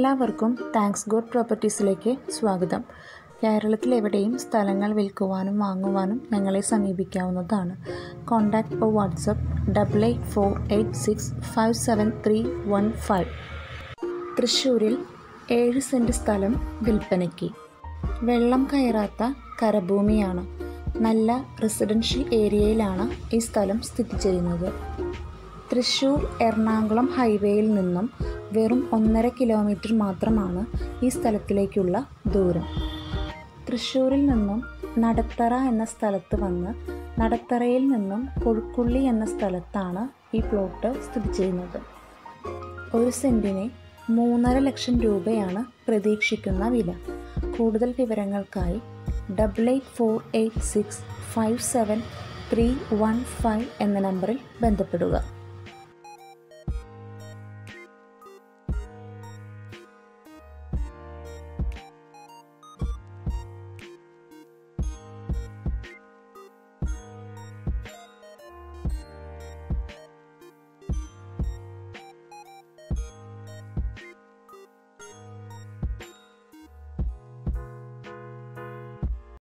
എല്ലാവർക്കും thanks God പ്രോപ്പർട്ടീസിലേക്ക് സ്വാഗതം കേരളത്തിലെവിടെയും സ്ഥലങ്ങൾ വിൽക്കുവാനും വാങ്ങുവാനും ഞങ്ങളെ സമീപിക്കാവുന്നതാണ് contact or WhatsApp double eight four eight six five seven three one five തൃശ്ശൂരിൽ ഏഴ് സെൻറ്റ് സ്ഥലം വിൽപ്പനയ്ക്ക് വെള്ളം കയറാത്ത കരഭൂമിയാണ് നല്ല റെസിഡൻഷ്യൽ ഏരിയയിലാണ് ഈ സ്ഥലം സ്ഥിതി ചെയ്യുന്നത് തൃശ്ശൂർ എറണാകുളം ഹൈവേയിൽ നിന്നും വെറും ഒന്നര കിലോമീറ്റർ മാത്രമാണ് ഈ സ്ഥലത്തിലേക്കുള്ള ദൂരം തൃശ്ശൂരിൽ നിന്നും നടത്തറ എന്ന സ്ഥലത്ത് വന്ന് നടത്തറയിൽ നിന്നും കൊഴുക്കുള്ളി എന്ന സ്ഥലത്താണ് ഈ പ്ലോട്ട് സ്ഥിതി ചെയ്യുന്നത് ഒരു സെൻറ്റിന് മൂന്നര ലക്ഷം രൂപയാണ് പ്രതീക്ഷിക്കുന്ന വില കൂടുതൽ വിവരങ്ങൾക്കായി double eight four eight six five seven three one five എന്ന നമ്പറിൽ ബന്ധപ്പെടുക